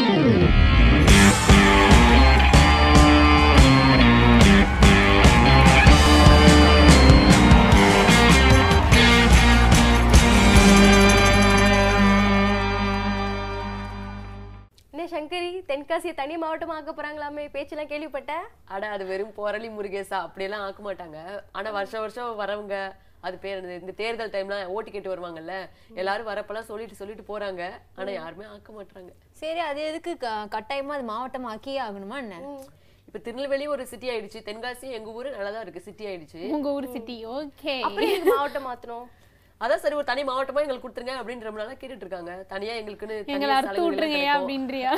என்ன சங்கரி தென்காசியை தனி மாவட்டமா ஆக்க போறாங்களாமே பேச்செல்லாம் கேள்விப்பட்டேன் அட அது வெறும் போரளி முருகேசா அப்படியெல்லாம் ஆக்க மாட்டாங்க ஆனா வருஷம் வருஷம் வரவங்க அது பேர் என்னது இந்த தேர்தல் டைம்லாம் ஓட்டு கேட்டு வருவாங்கல்ல எல்லாரும் வரப்பெல்லாம் சொல்லிட்டு சொல்லிட்டு போறாங்க ஆனா யாருமே ஆக்க மாட்டாங்க சரி அது எதுக்கு க- கட்டாயமா அது மாவட்டம் ஆக்கியே ஆகணுமா என்ன இப்ப திருநெல்வேலி ஒரு சிட்டி ஆயிடுச்சு தென்காசி எங்க ஊரு நல்லாதான் இருக்கு சிட்டி ஆயிடுச்சு உங்க ஊர் சிட்டி ஓகே அப்படி எதுக்கு மாவட்டம் மாத்தணும் அதான் சரி ஒரு தனி மாவட்டமா எங்களுக்கு கொடுத்துருங்க அப்படின்னு ரொம்ப நாளா கேட்டுட்டு இருக்காங்க தனியா எங்களுக்குன்னு எங்களை தனியா அறுத்து சலுகைகள் விட்டுருங்கயா கிடைக்கும். அப்படின்றியா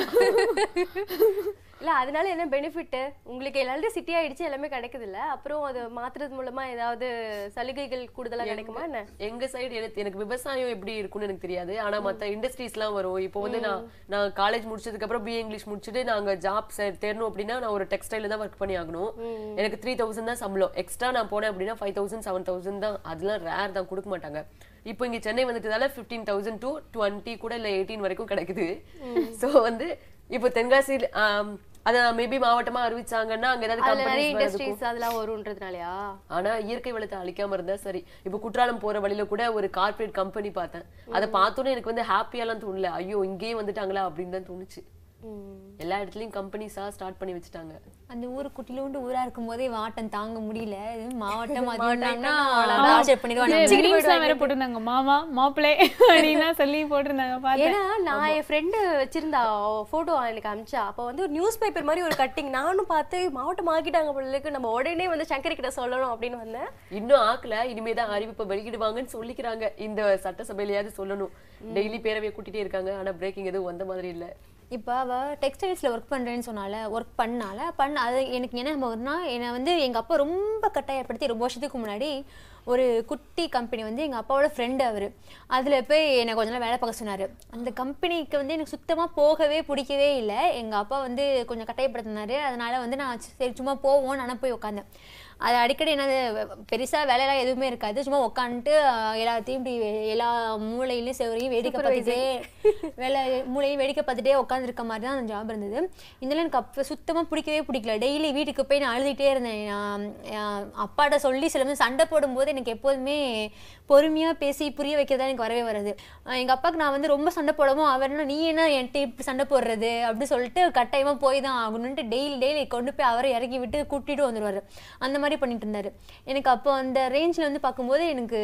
இல்ல அதனால என்ன பெனிஃபிட் உங்களுக்கு எல்லாரும் சிட்டி ஆயிடுச்சு எல்லாமே கிடைக்குது இல்ல அப்புறம் அது மாத்துறது மூலமா ஏதாவது சலுகைகள் கூடுதலா கிடைக்குமா என்ன எங்க சைடு எனக்கு எனக்கு விவசாயம் எப்படி இருக்கும்னு எனக்கு தெரியாது ஆனா மத்த இண்டஸ்ட்ரீஸ் எல்லாம் வரும் இப்போ வந்து நான் நான் காலேஜ் முடிச்சதுக்கு அப்புறம் பிஏ இங்கிலீஷ் முடிச்சுட்டு நாங்க ஜாப் தேடணும் அப்படின்னா நான் ஒரு டெக்ஸ்டைல தான் ஒர்க் பண்ணி ஆகணும் எனக்கு த்ரீ தௌசண்ட் தான் சம்பளம் எக்ஸ்ட்ரா நான் போனேன் அப்படின்னா ஃபைவ் தௌசண்ட் செவன் தௌசண்ட் தான் அதெல்லாம் ரேர் தான் கொடுக்க மாட்டாங்க இப்போ இங்க சென்னை வந்துட்டதால ஃபிஃப்டீன் தௌசண்ட் டு டுவெண்ட்டி கூட இல்ல எயிட்டீன் வரைக்கும் கிடைக்குது சோ வந்து இப்போ தென்காசி ஆம், அத மேபி மாவட்டமா அறிவிச்சாங்கன்னா அங்க ஏதாவது அதுல நிறைய companies வரதுக்கும் இண்டஸ்ட்ரீஸ் அதெல்லாம் வரும்ன்றதுனாலயா ஆனா இயற்கை வளத்தை அழிக்காம இருந்தா சரி இப்ப குற்றாலம் போற வழியில கூட ஒரு கார்ப்பரேட் கம்பெனி பார்த்தேன் அதை பார்த்தோன்னே எனக்கு வந்து ஹாப்பியாலாம் தோணல ஐயோ இங்கேயே வந்துட்டாங்களா அப்படின்னு தான் தோணுச்சு எல்லா இடத்துலயும் கம்பெனிஸா ஸ்டார்ட் பண்ணி வச்சுட்டாங்க அந்த ஊரு குட்டிலூண்டு ஊரா இருக்கும் போதே வாட்டம் தாங்க முடியல இது மாவட்டம் அதிகம்னா டார்ச்சர் பண்ணிடுவாங்க மீம்ஸ்லாம் வேற போட்டிருந்தாங்க மாமா மாப்பிள்ளை அப்படின்லாம் சொல்லி போட்டிருந்தாங்க பார்த்தேன் ஏன்னா நான் என் ஃப்ரெண்டு வச்சிருந்தா போட்டோ எனக்கு அமிச்சா அப்போ வந்து ஒரு நியூஸ் பேப்பர் மாதிரி ஒரு கட்டிங் நானும் பார்த்து மாவட்டம் ஆக்கிட்டாங்க போல இருக்கு நம்ம உடனே வந்து சங்கரி கிட்ட சொல்லணும் அப்படின்னு வந்தேன் இன்னும் ஆக்கல இனிமேதான் அறிவிப்பை வெளியிடுவாங்கன்னு சொல்லிக்கிறாங்க இந்த சட்டசபையிலயாவது சொல்லணும் டெய்லி பேரவையை கூட்டிட்டே இருக்காங்க ஆனா பிரேக்கிங் எதுவும் வந்த மாதிரி இல்ல இப்போ அவ டெக்ஸ்டைல்ஸ்ல ஒர்க் பண்றேன்னு சொன்னால ஒர்க் பண்ணால பண்ண அது எனக்கு என்ன ஞாபகம்னா என்னை வந்து எங்க அப்பா ரொம்ப கட்டாயப்படுத்தி ரொம்ப வருஷத்துக்கு முன்னாடி ஒரு குட்டி கம்பெனி வந்து எங்க அப்பாவோட ஃப்ரெண்டு அவரு அதுல போய் என்னை கொஞ்ச நாள் வேலை பார்க்க சொன்னாரு அந்த கம்பெனிக்கு வந்து எனக்கு சுத்தமா போகவே பிடிக்கவே இல்லை எங்க அப்பா வந்து கொஞ்சம் கட்டாயப்படுத்தினாரு அதனால வந்து நான் சரி சும்மா போவோம் நான் போய் உட்காந்தேன் அது அடிக்கடி என்னது பெருசா வேலையெல்லாம் எதுவுமே இருக்காது சும்மா உட்காந்துட்டு எல்லாத்தையும் இப்படி எல்லா மூலையிலையும் செவரையும் வேடிக்கை பார்த்துட்டே வேலை மூலையும் வேடிக்கை பார்த்துட்டே உட்காந்துருக்க மாதிரி தான் அந்த ஜாப் இருந்தது இதெல்லாம் எனக்கு அப்போ சுத்தமாக பிடிக்கவே பிடிக்கல டெய்லி வீட்டுக்கு போய் நான் அழுதுகிட்டே இருந்தேன் நான் என் அப்பாட்ட சொல்லி சில சமயம் சண்டை போடும்போது எனக்கு எப்போதுமே பொறுமையாக பேசி புரிய வைக்கிறதா எனக்கு வரவே வராது அஹ் எங்க அப்பாவுக்கு நான் வந்து ரொம்ப சண்டை போடவும் அவர் என்ன நீ என்ன என்கிட்ட இப்படி சண்டை போடுறது அப்படி சொல்லிட்டு கட்டாயமா போய் தான் ஆகணும்ட்டு டெய்லி டெய்லி கொண்டு போய் அவரை இறக்கி விட்டு கூட்டிட்டு வந்துருவாரு அந்த மாதிரி பண்ணிட்டு இருந்தாரு எனக்கு அப்போ அந்த ரேஞ்சில் வந்து பார்க்கும்போது எனக்கு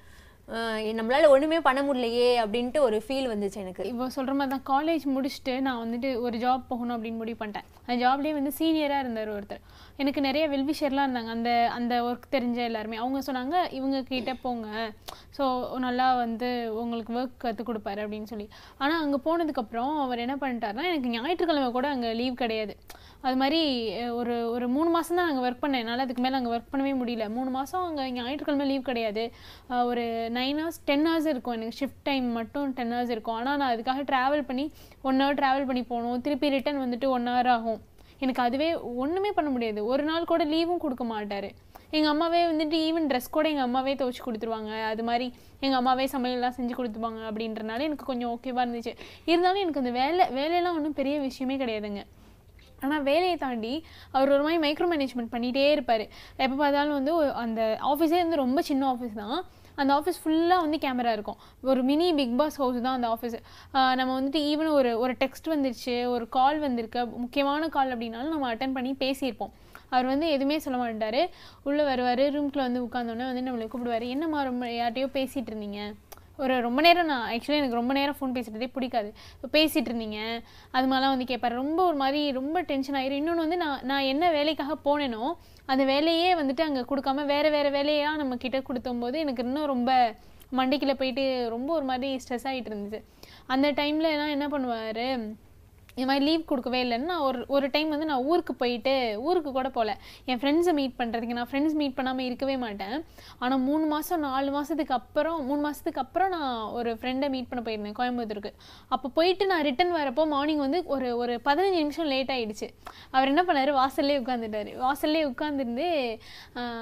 அஹ் நம்மளால ஒண்ணுமே பண்ண முடியலையே அப்படின்ட்டு ஒரு ஃபீல் வந்துச்சு எனக்கு இப்போ சொல்ற மாதிரி தான் காலேஜ் முடிச்சுட்டு நான் வந்துட்டு ஒரு ஜாப் போகணும் அப்படின்னு முடிவு பண்ணிட்டேன் அந்த ஜாப்லேயே வந்து சீனியராக இருந்தார் ஒருத்தர் எனக்கு நிறைய வெல்விஷர்லாம் இருந்தாங்க அந்த அந்த ஒர்க் தெரிஞ்ச எல்லாருமே அவங்க சொன்னாங்க இவங்க கிட்ட போங்க ஸோ நல்லா வந்து உங்களுக்கு ஒர்க் கற்றுக் கொடுப்பாரு அப்படின்னு சொல்லி ஆனால் அங்கே போனதுக்கப்புறம் அவர் என்ன பண்ணிட்டாருன்னா எனக்கு ஞாயிற்றுக்கிழமை கூட அங்கே லீவ் கிடையாது அது மாதிரி அஹ், ஒரு ஒரு மூணு மாதம் தான் அங்கே ஒர்க் பண்ணேன் என்னால் அதுக்கு மேலே அங்கே ஒர்க் பண்ணவே முடியல மூணு மாதம் அங்கே ஞாயிற்றுக்கிழமை லீவ் கிடையாது அஹ், ஒரு நைன் ஹவர்ஸ் டென் ஹவர்ஸ் இருக்கும் எனக்கு ஷிஃப்ட் டைம் மட்டும் டென் ஹவர்ஸ் இருக்கும் ஆனால் நான் அதுக்காக ட்ராவல் பண்ணி ஒன் ஹவர் ட்ராவல் பண்ணி போகணும் திருப்பி ரிட்டர்ன் வந்துட்டு ஒன் ஹவர் ஆகும் எனக்கு அதுவே ஒன்றுமே பண்ண முடியாது ஒரு நாள் கூட லீவும் கொடுக்க மாட்டார் எங்கள் அம்மாவே வந்துட்டு ஈவன் ட்ரெஸ் கூட எங்கள் அம்மாவே துவைச்சு கொடுத்துருவாங்க அது மாதிரி எங்கள் அம்மாவே சமையல்லாம் செஞ்சு கொடுத்துப்பாங்க அப்படின்றனால எனக்கு கொஞ்சம் ஓகேவாக இருந்துச்சு இருந்தாலும் எனக்கு அந்த வேலை வேலையெல்லாம் ஒன்றும் பெரிய விஷயமே கிடையாதுங்க ஆனால் வேலையை தாண்டி அவர் ஒரு மாதிரி மைக்ரோ மேனேஜ்மெண்ட் பண்ணிகிட்டே இருப்பார் எப்போ பார்த்தாலும் வந்து ஒரு- அந்த ஆஃபீஸே வந்து ரொம்ப சின்ன ஆஃபீஸ் தான் அந்த ஆஃபீஸ் ஃபுல்லாக வந்து கேமரா இருக்கும் ஒரு மினி பிக் பாஸ் ஹவுஸ் தான் அந்த ஆஃபீஸ் நம்ம வந்துட்டு ஈவன் ஒரு ஒரு டெக்ஸ்ட் வந்துருச்சு ஒரு கால் வந்திருக்கு முக்கியமான கால் அப்படின்னாலும் நம்ம அட்டன் பண்ணி பேசியிருப்போம் அவர் வந்து எதுவுமே சொல்ல மாட்டார் உள்ளே வருவார் ரூம்குள்ளே வந்து உட்காந்தோன்னே வந்து நம்மளை கூப்பிடுவார் என்னம்மா ரொம்ப யார்ட்டையோ பேசிகிட்டு இருந்தீங்க ஒரு ரொம்ப நேரம் நான் ஆக்சுவலி எனக்கு ரொம்ப நேரம் ஃபோன் பேசுகிறதே பிடிக்காது இப்போ பேசிகிட்டு இருந்தீங்க அது மாதிரிலாம் வந்து கேட்பாரு ரொம்ப ஒரு மாதிரி ரொம்ப டென்ஷன் ஆயிரும் இன்னொன்று வந்து நான் நான் என்ன வேலைக்காக போனேனோ அந்த வேலையே வந்துட்டு அங்கே கொடுக்காம வேறு வேறு வேலையாக நம்ம கிட்ட கொடுத்தம்போது எனக்கு இன்னும் ரொம்ப மண்டைக்குள்ள போயிட்டு ரொம்ப ஒரு மாதிரி ஸ்ட்ரெஸ் ஆகிட்டு இருந்துச்சு அந்த டைமில் நான் என்ன பண்ணுவார் இந்த மாதிரி லீவ் கொடுக்கவே இல்லைன்னு நான் ஒரு ஒரு டைம் வந்து நான் ஊருக்கு போயிட்டு ஊருக்கு கூட போகல என் ஃப்ரெண்ட்ஸை மீட் பண்ணுறதுக்கு நான் ஃப்ரெண்ட்ஸ் மீட் பண்ணாமல் இருக்கவே மாட்டேன் ஆனால் மூணு மாதம் நாலு மாதத்துக்கு அப்புறம் மூணு மாதத்துக்கு அப்புறம் நான் ஒரு ஃப்ரெண்டை மீட் பண்ண போயிருந்தேன் கோயம்புத்தூருக்கு அப்போ போயிட்டு நான் ரிட்டன் வரப்போ மார்னிங் வந்து ஒரு ஒரு பதினஞ்சு நிமிஷம் லேட் ஆயிடுச்சு அவர் என்ன பண்ணாரு வாசல்லே உட்காந்துட்டாரு வாசல்லே உட்காந்துருந்து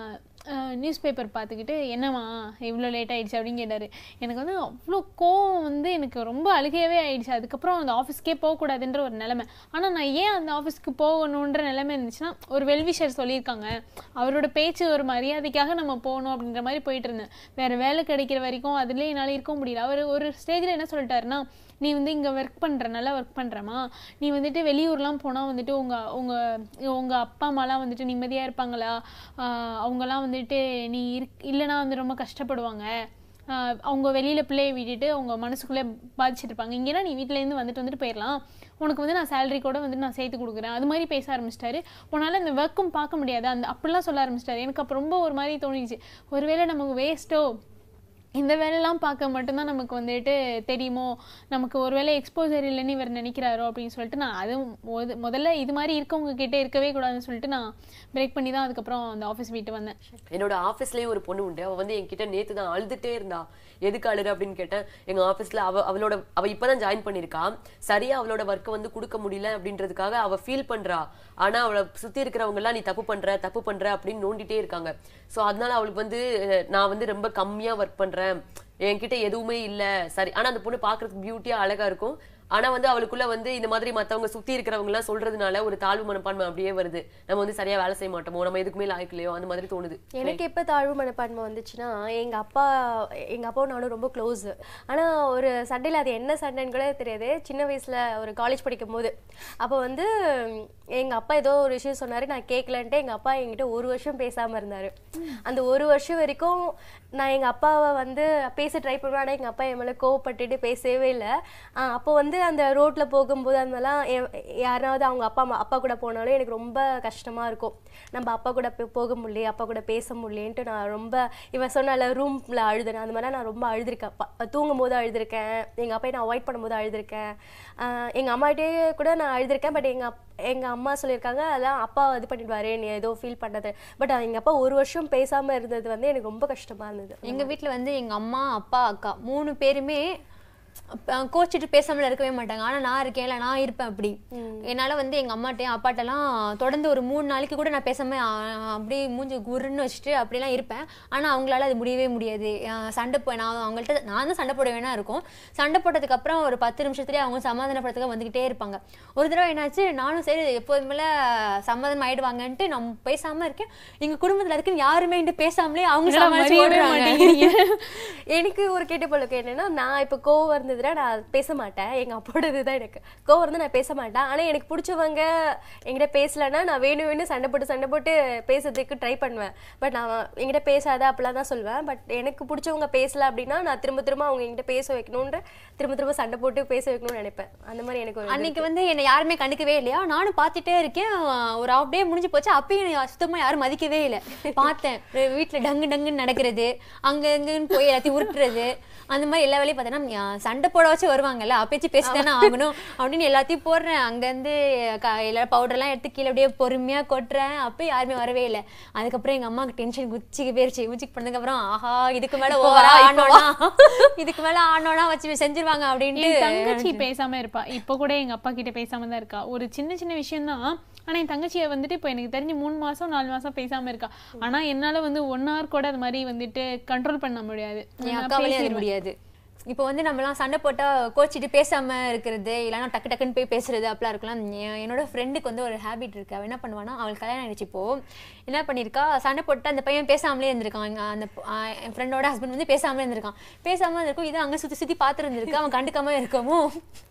நியூஸ் பேப்பர் பார்த்துக்கிட்டு என்னம்மா இவ்வளோ லேட் ஆயிடுச்சு அப்படின்னு கேட்டார் எனக்கு வந்து அவ்வளோ கோவம் வந்து எனக்கு ரொம்ப அழுகையாகவே ஆயிடுச்சு அதுக்கப்புறம் அந்த ஆஃபீஸ்க்கே போகக்கூடாதுன்ற ஒரு நிலைமை ஆனால் நான் ஏன் அந்த ஆஃபீஸ்க்கு போகணுன்ற நிலைமை இருந்துச்சுன்னா ஒரு வெல்விஷர் சொல்லியிருக்காங்க அவரோட பேச்சு ஒரு மரியாதைக்காக நம்ம போகணும் அப்படின்ற மாதிரி போயிட்டு இருந்தேன் வேறு வேலை கிடைக்கிற வரைக்கும் அதுலேயே என்னால் இருக்க முடியல அவர் ஒரு ஸ்டேஜில் என்ன சொல்லிட்டாருன்னா நீ வந்து இங்கே ஒர்க் பண்ணுற நல்லா ஒர்க் பண்ணுறமா நீ வந்துட்டு வெளியூர்லாம் போனால் வந்துட்டு உங்கள் உங்கள் உங்கள் அப்பா அம்மாலாம் வந்துட்டு நிம்மதியாக இருப்பாங்களா ஆஹ் அவங்கலாம் வந்துட்டு நீ இருக் இல்லைனா வந்து ரொம்ப கஷ்டப்படுவாங்க ஆஹ் அவங்க வெளியில் பிள்ளையை விட்டுட்டு அவங்க மனசுக்குள்ளே பாதிச்சிட்டு இருப்பாங்க இங்கேனா நீ வீட்டிலேருந்து வந்துட்டு வந்துட்டு போயிடலாம் உனக்கு வந்து நான் சேலரி கூட வந்துட்டு நான் சேர்த்து கொடுக்குறேன் அது மாதிரி பேச ஆரம்பிச்சிட்டாரு உன்னால் இந்த ஒர்க்கும் பார்க்க முடியாது அந்த அப்படிலாம் சொல்ல ஆரம்பிச்சிட்டாரு எனக்கு அப்போ ரொம்ப ஒரு மாதிரி தோணிச்சு ஒருவேளை நமக்கு வேஸ்ட்டோ இந்த வேலையெல்லாம் பார்க்க மட்டும்தான் நமக்கு வந்துட்டு தெரியுமோ நமக்கு ஒருவேளை எக்ஸ்போசர் இல்லைன்னு இவர் நினைக்கிறாரோ அப்படின்னு சொல்லிட்டு நான் அதுவும் மொத- முதல்ல இது மாதிரி இருக்கவங்க கிட்ட இருக்கவே கூடாதுன்னு சொல்லிட்டு நான் பிரேக் பண்ணி தான் அதுக்கப்புறம் அந்த ஆஃபீஸ் விட்டு வந்தேன் என்னோட ஆஃபீஸ்லயும் ஒரு பொண்ணு உண்டு அவ வந்து என்கிட்ட நேத்து தான் அழுதுட்டே இருந்தா எதுக்கு அழுற அப்படின்னு கேட்டேன் எங்க ஆஃபீஸ்ல அவ அவளோட அவ இப்பதான் ஜாயின் பண்ணிருக்கா சரியா அவளோட ஒர்க்கை வந்து கொடுக்க முடியல அப்படின்றதுக்காக அவ ஃபீல் பண்றா ஆனா அவளை சுத்தி இருக்கிறவங்க எல்லாம் நீ தப்பு பண்ற தப்பு பண்ற அப்படின்னு நோண்டிட்டே இருக்காங்க சோ அதனால அவளுக்கு வந்து அஹ், நான் வந்து ரொம்ப கம்மியா ஒர்க் பண்றேன் என்கிட்ட எதுவுமே இல்ல சரி ஆனா அந்த பொண்ணு பாக்குறதுக்கு பியூட்டியா அழகா இருக்கும் ஆனா வந்து அவளுக்குள்ள வந்து இந்த மாதிரி மத்தவங்க சுத்தி இருக்கிறவங்க எல்லாம் சொல்றதுனால ஒரு தாழ்வு மனப்பான்மை அப்படியே வருது நம்ம வந்து சரியா வேலை செய்ய மாட்டோமோ நம்ம எதுக்குமே லாய்க்கலையோ அந்த மாதிரி தோணுது எனக்கு எப்போ தாழ்வு மனப்பான்மை வந்துச்சுன்னா எங்க அப்பா எங்க அப்பாவும் நானும் ரொம்ப க்ளோஸ் ஆனா ஒரு சண்டையில் அது என்ன சண்டைன்னு கூட தெரியாது சின்ன வயசுல ஒரு காலேஜ் படிக்கும் போது அப்போ வந்து ம், எங்க அப்பா ஏதோ ஒரு விஷயம் சொன்னாரு நான் கேட்கலன்ட்டு எங்க அப்பா என்கிட்ட ஒரு வருஷம் பேசாம இருந்தாரு அந்த ஒரு வருஷம் வரைக்கும் நான் எங்க அப்பாவை வந்து பேச ட்ரை பண்ணுவேன் ஆனா எங்க அப்பா என் மேல கோவப்பட்டுட்டு பேசவே இல்லை அப்போ வந்து அந்த ரோட்ல போகும்போது அதெல்லாம் யாராவது அவங்க அப்பா அம்மா அப்பா கூட போனாலும் எனக்கு ரொம்ப கஷ்டமா இருக்கும் நம்ம அப்பா கூட போ- போக முடியல அப்பா கூட பேச முடியலேன்ட்டு நான் ரொம்ப இவன் சொன்னால ரூம்ல அழுதுனேன் அந்த மாதிரிலாம் நான் ரொம்ப அழுதுருக்கேன் ப- தூங்கும் போது அழுதுருக்கேன் எங்க அப்பா நான் அவாய்ட் பண்ணும்போது அழுதுருக்கேன் ஆஹ் எங்க அம்மாட்டே கூட நான் அழுதுருக்கேன் பட் எங்க அப்- எங்க அம்மா சொல்லியிருக்காங்க அதெல்லாம் அப்பா இது பண்ணிடுவாரு நீ ஏதோ ஃபீல் பண்ணது பட் எங்க அப்பா ஒரு வருஷம் பேசாம இருந்தது வந்து எனக்கு ரொம்ப கஷ்டமா இருந்தது எங்க வீட்ல வந்து எங்க அம்மா அப்பா அக்கா மூணு பேருமே அப்ப, கோச்சிட்டு பேசாமல இருக்கவே மாட்டாங்க ஆனா நான் இருக்கேன்ல நான் இருப்பேன் அப்படி என்னால வந்து எங்க அம்மாட்டையும் அப்பாட்டெல்லாம் தொடர்ந்து ஒரு மூணு நாளைக்கு கூட நான் பேசாம ஆ, அப்படியே மூஞ்சி குருன்னு வச்சுட்டு அப்படிலாம் இருப்பேன் ஆனா அவங்களால அது முடியவே முடியாது ஆ, சண்டை போ நான் அவங்கள்ட்ட நான் தான் சண்டை போட வேணா இருக்கும் சண்டை போட்டதுக்கு அப்புறம் ஒரு பத்து நிமிஷத்துலயே அவங்க சமாதானப்படுறதுக்கு வந்துகிட்டே இருப்பாங்க ஒரு தடவை என்னாச்சு நானும் சரி எப்போதுமே சமாதானம் ஆயிடுவாங்கன்ட்டு நான் பேசாம இருக்கேன் எங்க குடும்பத்துல இருக்குன்னு யாருமே என்கிட்ட பேசாமலே அவங்க என்னடா சமாளிச்சு மதியவே ஓடுறாங்க. மாட்டேங்கிறீங்க. எனக்கு ஒரு கேட்ட பழக்கம் என்னன்னா நான் இப்போ கோவம் இருந்ததுன்னா நான் பேச மாட்டேன் எங்க அப்போடது தான் எனக்கு கோவம் இருந்து நான் பேச மாட்டேன் ஆனா எனக்கு பிடிச்சவங்க என்கிட்ட பேசலன்னா நான் வேணும் வேணும் சண்டை போட்டு சண்டை போட்டு பேசுறதுக்கு ட்ரை பண்ணுவேன் பட் நான் என்கிட்ட பேசாத அப்படிலாம் தான் சொல்லுவேன் பட் எனக்கு பிடிச்சவங்க பேசல அப்படின்னா நான் திரும்ப திரும்ப அவங்க என்கிட்ட பேச வைக்கணுன்ற திரும்ப திரும்ப சண்டை போட்டு பேச வைக்கணும்னு நினைப்பேன் அந்த மாதிரி எனக்கு ஒரு இது அன்னைக்கு வந்து என்னை யாருமே கண்டுக்கவே இல்லையா நானும் பார்த்துட்டே இருக்கேன் ஒரு ஹாஃப் டே முடிஞ்சு போச்சு அப்பயும் என்னை சுத்தமா யாரும் மதிக்கவே இல்லை பார்த்தேன் வீட்டுல டங்கு டங்குன்னு நடக்கிறது அங்க இங்கன்னு போய் எல்லாத்தையும் உருட்டுறது அந்த மாதிரி எல்லா வேலையும் பார்த்தேன்னா யா- சண்டை போட வச்சு வருவாங்கல்ல அப்பேச்சு பேசி தானே ஆகணும் அப்படின்னு எல்லாத்தையும் போடுறேன் அங்கேருந்து க எல்லாரும் பவுடர்லாம் எடுத்து கீழே அப்படியே பொறுமையா கொட்டுறேன் அப்போ யாருமே வரவே இல்லை அதுக்கப்புறம் எங்க அம்மாவுக்கு டென்ஷன் உச்சிக்கு போயிருச்சு உச்சிக்கு பண்ணதுக்கப்புறம் ஆஹா இதுக்கு மேல ஓவரா ஆனோனா இதுக்கு மேல ஆனோனா வச்சு செஞ்சிருவாங்க என் அப்படின்ட்டு தங்கச்சி பேசாம இருப்பா இப்போ கூட எங்க அப்பா கிட்ட பேசாம தான் இருக்கா ஒரு சின்ன சின்ன விஷயம் தான் ஆனா என் தங்கச்சியை வந்துட்டு இப்போ எனக்கு தெரிஞ்சு மூணு மாசம் நாலு மாசம் பேசாம இருக்கா ஆனா என்னால வந்து ஒன் ஹவர் கூட அது மாதிரி வந்துட்டு கண்ட்ரோல் பண்ண முடியாது என் நான் அக்காவாலே அது பேசிடுவேன். முடியாது இப்போ வந்து நம்மலாம் சண்டை போட்டா கோச்சிட்டு பேசாம இருக்கிறது இல்லைன்னா டக்கு டக்குன்னு போய் பேசுறது அப்படிலாம் இருக்கலாம் என் என்னோட ஃப்ரெண்டுக்கு வந்து ஒரு ஹேபிட் இருக்கு அவ என்ன பண்ணுவானா அவளுக்கு கல்யாணம் ஆயிடுச்சு இப்போ என்ன பண்ணியிருக்கா சண்டை போட்டு அந்த பையன் பேசாமலே இருந்திருக்கான் எங்க அந்த பொ- ஆ, என் ஃப்ரெண்டோட ஹஸ்பண்ட் வந்து பேசாமலே இருந்திருக்கான் பேசாம இருக்கும் இது அங்க சுத்தி சுத்தி பார்த்துட்டு இருந்திருக்கு அவன் கண்டுக்காம இருக்கவும்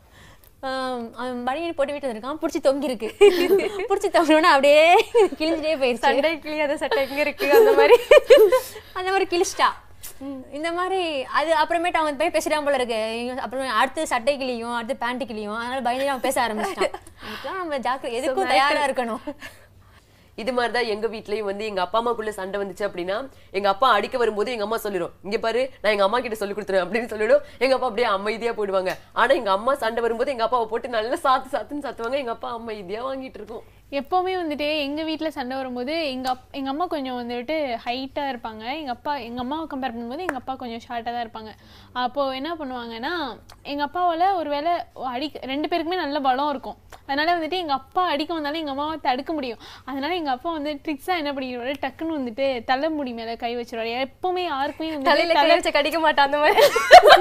ஆம், அவன் பனியன் போட்டு வீட்டு இருக்கான் பிடிச்சி தொங்கிருக்கு பிடிச்சி தொங்கினோன்னா அப்படியே கிழிஞ்சிட்டே போயிருச்சு சண்டை கிளியாத சட்டை எங்க இருக்கு அந்த மாதிரி அந்த மாதிரி கிழிச்சிட்டா இந்த மாதிரி அது அப்புறமேட்டு அவன் போய் பேசிடாம போல இருக்கு இவன் அப்புறம் அடுத்து சட்டை கிளியும் அடுத்து பேண்ட் கிளியும் அதனால பயந்து அவன் பேச ஆரம்பிச்சிட்டான் அதுக்கெல்லாம் நம்ம ஜாக்கிர எதுக்கும் தயாரா இருக்கணும் இது மாதிரிதான் எங்க வீட்லயும் வந்து எங்க அப்பா அம்மாக்குள்ள சண்டை வந்துச்சு அப்படின்னா எங்க அப்பா அடிக்க வரும்போது எங்க அம்மா சொல்லிடும் இங்க பாரு நான் எங்க அம்மா கிட்ட சொல்லி கொடுத்துருவேன் அப்படின்னு சொல்லிடும் எங்க அப்பா அப்படியே அமைதியா போயிடுவாங்க ஆனா எங்க அம்மா சண்டை வரும்போது எங்க அப்பாவை போட்டு நல்லா சாத்து சாத்துன்னு சாத்துவாங்க எங்க அப்பா அமைதியா வாங்கிட்டு இருக்கும் எப்போவுமே வந்துட்டு எங்கள் வீட்டில் சண்டை வரும்போது எங்கள் அப் எங்கள் அம்மா கொஞ்சம் வந்துட்டு ஹைட்டாக இருப்பாங்க எங்கள் அப்பா எங்கள் அம்மாவை கம்பேர் பண்ணும்போது எங்கள் அப்பா கொஞ்சம் ஷார்ட்டாக தான் இருப்பாங்க அப்போது என்ன பண்ணுவாங்கன்னா எங்கள் அப்பாவால் ஒரு வேளை அடிக்க ரெண்டு பேருக்குமே நல்ல பலம் இருக்கும் அதனால வந்துட்டு எங்கள் அப்பா அடிக்க வந்தாலும் எங்கள் அம்மாவை தடுக்க முடியும் அதனால எங்கள் அப்பா வந்து ட்ரிக்ஸாக என்ன பண்ணிடுவாரு டக்குன்னு வந்துட்டு தலைமுடி மேலே கை வச்சிருவாரு எப்பவுமே யாருக்குமே வந்து தலையில கை வச்சு கடிக்க மாட்டான் அந்த மாதிரி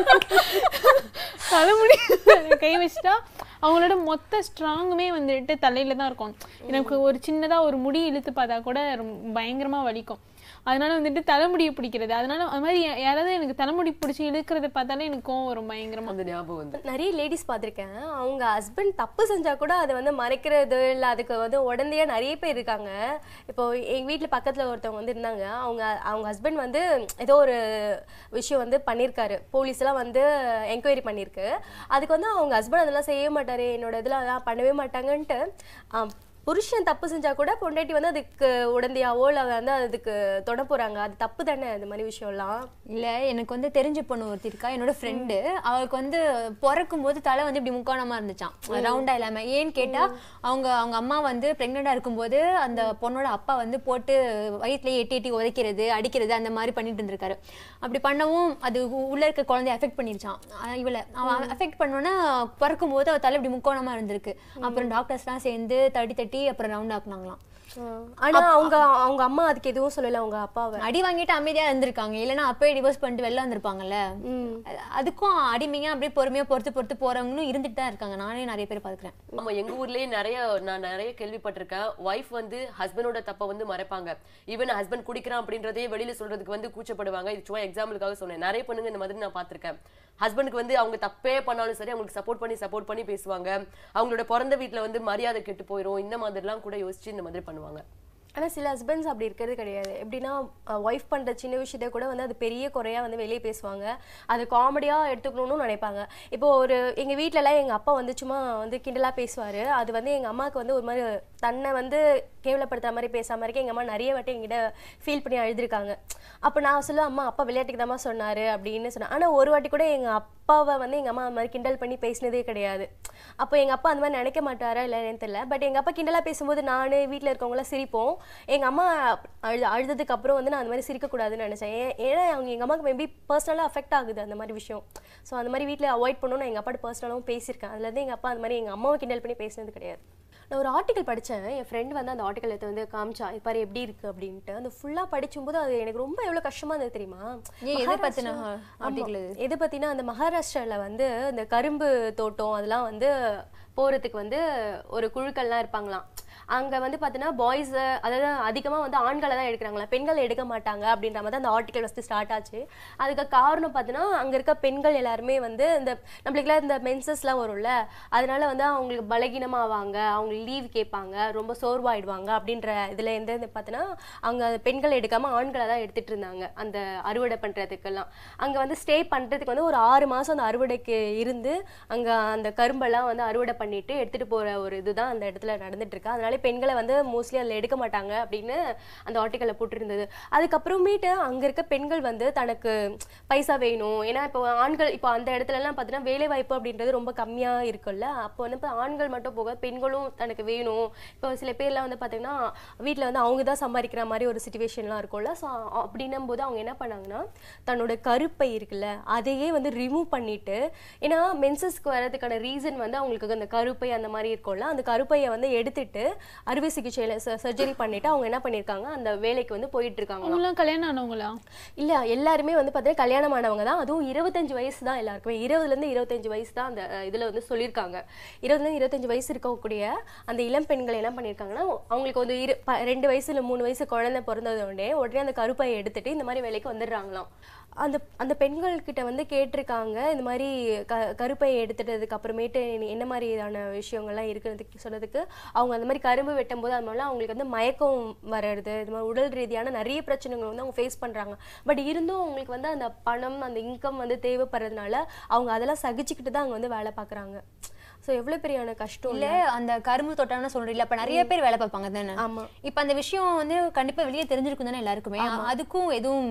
தலைமுடி கை வச்சுட்டா அவங்களோட மொத்த ஸ்ட்ராங்குமே வந்துட்டு தலையில தான் இருக்கும் எனக்கு ஒரு சின்னதா ஒரு முடி இழுத்து பார்த்தா கூட ரொம்ப பயங்கரமா வலிக்கும் அதனால வந்துட்டு தலைமுடியை பிடிக்கிறது அதனால அது மாதிரி யா- யாராவது எனக்கு தலைமுடி பிடிச்சி இழுக்கிறத பார்த்தாலே எனக்கு கோவம் வரும் பயங்கரமா அந்த ஞாபகம் வந்து நிறைய லேடிஸ் பார்த்திருக்கேன் அவங்க ஹஸ்பண்ட் தப்பு செஞ்சா கூட அதை வந்து மறைக்கிறது இல்ல அதுக்கு வந்து உடந்தையா நிறைய பேர் இருக்காங்க இப்போ எங்க வீட்ல பக்கத்துல ஒருத்தவங்க வந்து இருந்தாங்க அவங்க அவங்க ஹஸ்பண்ட் வந்து ஏதோ ஒரு விஷயம் வந்து பண்ணியிருக்காரு போலீஸ் எல்லாம் வந்து என்கொயரி பண்ணியிருக்கு அதுக்கு வந்து அவங்க ஹஸ்பண்ட் அதெல்லாம் செய்ய மாட்டாரு என்னோட இதுல அதெல்லாம் பண்ணவே மாட்டாங்கன்ட்டு ஆம், புருஷன் தப்பு செஞ்சா கூட பொண்டாட்டி வந்து அதுக்கு உடந்தையாவோ இல்ல வந்து அதுக்கு தொட போறாங்க அது தப்பு தானே அந்த மாதிரி விஷயம்லாம் இல்ல எனக்கு வந்து தெரிஞ்ச பொண்ணு ஒருத்தி இருக்கா என்னோட ஃப்ரெண்டு அவளுக்கு வந்து பிறக்கும் போது தலை வந்து இப்படி முக்கோணமா இருந்துச்சாம் ரவுண்டா இல்லாம ஏன்னு கேட்டா அவங்க அவங்க அம்மா வந்து பிரெக்னெண்டா இருக்கும்போது அந்த பொண்ணோட அப்பா வந்து போட்டு வயிற்றுலயே எட்டி எட்டி உதைக்கிறது அடிக்கிறது அந்த மாதிரி பண்ணிட்டு இருந்திருக்காரு அப்படி பண்ணவும் அது உ- உள்ள இருக்க குழந்தைய அஃபெக்ட் பண்ணிருச்சான் ஆஹ் இவளை அவன் அஃபெக்ட் பண்ணோன்னா பிறக்கும் போது அவ தலை இப்படி முக்கோணமா இருந்திருக்கு அப்புறம் டாக்டர்ஸ்லாம் சேர்ந்து தட்டி தட்டி அப்புறம் ரவுண்ட் ஆக்குனாங்களாம் ஆனா அவங்க அவங்க அம்மா அதுக்கு எதுவும் சொல்லல அவங்க அப்பாவை அடி வாங்கிட்டு அமைதியா இருந்திருக்காங்க இல்லைன்னா அப்பயே டிவோர்ஸ் பண்ணிட்டு வெளில வந்திருப்பாங்கல்ல அது- அதுக்கும் அடிமையா அப்படியே பொறுமையா பொறுத்து பொறுத்து போறவங்களும் இருந்துட்டு தான் இருக்காங்க நானே நிறைய பேர் பாக்குறேன் ஆமா எங்க ஊர்லயே நிறைய நான் நிறைய கேள்விப்பட்டிருக்கேன் ஒய்ஃப் வந்து ஹஸ்பண்டோட தப்ப வந்து மறைப்பாங்க ஈவன் ஹஸ்பண்ட் குடிக்கிறான் அப்படின்றதே வெளியில சொல்றதுக்கு வந்து கூச்சப்படுவாங்க இது சும்மா எக்ஸாம்பிளுக்காக சொன்னேன் நிறைய பொண்ணுங்க இந்த மாதிரி நான் பார்த்திருக்கேன் ஹஸ்பண்டுக்கு வந்து அவங்க தப்பே பண்ணாலும் சரி அவங்களுக்கு சப்போர்ட் பண்ணி சப்போர்ட் பண்ணி பேசுவாங்க அவங்களோட பிறந்த வீட்ல வந்து மரியாதை கெட்டு போயிரும் இந்த மாதிரிலாம் கூட யோசிச்சு இந்த மாதிரி பண்ணுவாங்க ஆனா சில ஹஸ்பண்ட்ஸ் அப்படி இருக்கிறது கிடையாது எப்படின்னா ஒய்ஃப் பண்ற சின்ன விஷயத்த கூட வந்து அது பெரிய குறையா வந்து வெளியே பேசுவாங்க அது காமெடியா எடுத்துக்கணும்னு நினைப்பாங்க இப்போ ஒரு எங்க வீட்ல எல்லாம் எங்க அப்பா வந்து சும்மா வந்து கிண்டலா பேசுவாரு அது வந்து எங்க அம்மாவுக்கு வந்து ஒரு மாதிரி தன்னை வந்து கேவலப்படுத்துற மாதிரி பேசாம இருக்க எங்க அம்மா நிறைய வாட்டி என்கிட்ட ஃபீல் பண்ணி அழுதுருக்காங்க அப்ப நான் சொல்லுவேன் அம்மா அப்பா விளையாட்டுக்கு தாம்மா சொன்னாரு அப்படின்னு சொன்னேன் ஆனா ஒரு வாட்டி கூட எங்க அப்பாவை வந்து எங்க அம்மா அந்த மாதிரி கிண்டல் பண்ணி பேசினதே கிடையாது அப்போ எங்க அப்பா அந்த மாதிரி நினைக்க மாட்டாரா இல்லைன்னு தெரியல பட் எங்க அப்பா கிண்டலா பேசும்போது நானு வீட்ல இருக்கவங்களாம் சிரிப்போம் எங்க அம்மா அழுது அழுததுக்கு அப்புறம் வந்து நான் அந்த மாதிரி சிரிக்க கூடாதுன்னு நினைச்சேன் ஏன் ஏன்னா அவங்க எங்க அம்மாவுக்கு மேபி பர்சனலாக அஃபெக்ட் ஆகுது அந்த மாதிரி விஷயம் ஸோ அந்த மாதிரி வீட்டில் அவாய்ட் பண்ணணும் நான் எங்க அப்பாட்ட பர்சனலாகவும் பேசியிருக்கேன் அதுல இருந்து எங்க அப்பா அந்த மாதிரி எங்க அம்மாவை கிண்டல் பண்ணி பேசினது கிடையாது நான் ஒரு ஆர்டிக்கல் படித்தேன் என் ஃப்ரெண்ட் வந்து அந்த ஆர்டிக்கல் எடுத்து வந்து காமிச்சா இது பாரு எப்படி இருக்கு அப்படின்ட்டு அந்த ஃபுல்லாக படிக்கும்போது அது எனக்கு ரொம்ப எவ்வளோ கஷ்டமா இருந்தது தெரியுமா ஏன் எதை பத்தின மகாராஷ்டிரா- article ஆமா. எது பத்தினா அந்த மகாராஷ்டிரால வந்து இந்த கரும்பு தோட்டம் அதெல்லாம் வந்து போறதுக்கு வந்து ஒரு குழுக்கள்லாம் இருப்பாங்களாம் அங்க வந்து பார்த்தீங்கன்னா பாய்ஸ் அதாவது அதிகமா வந்து ஆண்களை தான் எடுக்கிறாங்களா பெண்கள் எடுக்க மாட்டாங்க அப்படின்ற மாதிரி தான் அந்த ஆர்டிக்கல் ஃபஸ்ட்டு ஸ்டார்ட் ஆச்சு அதுக்கு காரணம் பார்த்தீங்கன்னா அங்க இருக்க பெண்கள் எல்லாருமே வந்து இந்த நம்மளுக்குலாம் இந்த மென்சஸ்லாம் வரும்ல அதனால வந்து அவங்களுக்கு பலகீனமாவாங்க அவங்க லீவ் கேட்பாங்க ரொம்ப சோர்வாயிடுவாங்க அப்படின்ற இதுல இருந்து வந்து பார்த்தீங்கன்னா அங்க பெண்கள் எடுக்காம ஆண்களை தான் எடுத்துட்டு இருந்தாங்க அந்த அறுவடை பண்றதுக்கெல்லாம் அங்க வந்து ஸ்டே பண்றதுக்கு வந்து ஒரு ஆறு மாசம் அந்த அறுவடைக்கு இருந்து அங்க அந்த கரும்பெல்லாம் வந்து அறுவடை பண்ணிட்டு எடுத்துட்டு போற ஒரு இதுதான் அந்த இடத்துல நடந்துட்டு இருக்கு அதனால பெண்களை வந்து மோஸ்ட்லி அதுல எடுக்க மாட்டாங்க அப்படின்னு அந்த ஆர்டிக்கல்ல போட்டிருந்தது அதுக்கப்புறமேட்டு அங்க இருக்க பெண்கள் வந்து தனக்கு பைசா வேணும் ஏன்னா இப்போ ஆண்கள் இப்போ அந்த இடத்துல எல்லாம் பார்த்தீங்கன்னா வேலை வாய்ப்பு அப்படின்றது ரொம்ப கம்மியா இருக்குல்ல அப்போ வந்து இப்போ ஆண்கள் மட்டும் போக பெண்களும் தனக்கு வேணும் இப்போ சில பேர்லாம் வந்து பார்த்தீங்கன்னா வீட்டில் வந்து அவங்க தான் சம்பாதிக்கிற மாதிரி ஒரு சுச்சுவேஷன்லாம் இருக்கும்ல ஸோ அப்படின்னும் போது அவங்க என்ன பண்ணாங்கன்னா தன்னோட கருப்பை இருக்குல்ல அதையே வந்து ரிமூவ் பண்ணிட்டு ஏன்னா மென்சஸ்க்கு வர்றதுக்கான ரீசன் வந்து அவங்களுக்கு அந்த கருப்பை அந்த மாதிரி இருக்கும்ல அந்த கருப்பையை வந்து எடுத்துட்டு அறுவை சிகிச்சையில சர்ஜரி பண்ணிட்டு அவங்க என்ன பண்ணியிருக்காங்க அந்த வேலைக்கு வந்து போயிட்டு இருக்காங்க அவங்களாம் கல்யாணம் ஆனவங்களா இல்ல எல்லாருமே வந்து பார்த்தீங்கன்னா கல்யாணம் ஆனவங்க தான் அதுவும் இருபத்தஞ்சு வயசு தான் எல்லாருக்குமே இருபதுல இருந்து இருபத்தஞ்சு வயசு தான் அந்த அஹ், இதுல வந்து சொல்லியிருக்காங்க இருபதுல இருந்து இருபத்தஞ்சு வயசு இருக்கக்கூடிய அந்த இளம் பெண்கள் என்ன பண்ணியிருக்காங்கன்னா அவங்களுக்கு வந்து இரு ப- ரெண்டு வயசு இல்ல மூணு வயசு குழந்தை பிறந்தது உடனே உடனே அந்த கருப்பையை எடுத்துட்டு இந்த மாதிரி வேலைக்கு வந்துடுறாங்களாம் அந்த அந்த பெண்கள் கிட்ட வந்து கேட்டிருக்காங்க இந்த மாதிரி க கருப்பையை எடுத்துட்டதுக்கு அப்புறமேட்டு நீ என்ன மாதிரியான விஷயங்கள்லாம் இருக்குன்னு சொன்னதுக்கு அவங்க அந்த மாதிரி கரும்பு வெட்டும் போது அது மாதிரிலாம் அவங்களுக்கு வந்து மயக்கம் வர்றது இது மாதிரி உடல் ரீதியான நிறைய பிரச்சனைகள் வந்து அவங்க ஃபேஸ் பண்றாங்க பட் இருந்தும் அவங்களுக்கு வந்து அந்த பணம் அந்த இன்கம் வந்து தேவைப்படுறதுனால அவங்க அதெல்லாம் சகிச்சுக்கிட்டு தான் அங்க வந்து வேலை பார்க்கறாங்க ஸோ எவ்வளவு பெரியான கஷ்டம் இல்ல அந்த கரும்பு தோட்டம்னு சொல்றீங்க அப்ப நிறைய பேர் வேலை பார்ப்பாங்க தானே ஆமா இப்ப அந்த விஷயம் வந்து கண்டிப்பா வெளியே தெரிஞ்சிருக்கும் தானே எல்லாருக்குமே அதுக்கும் எதுவும்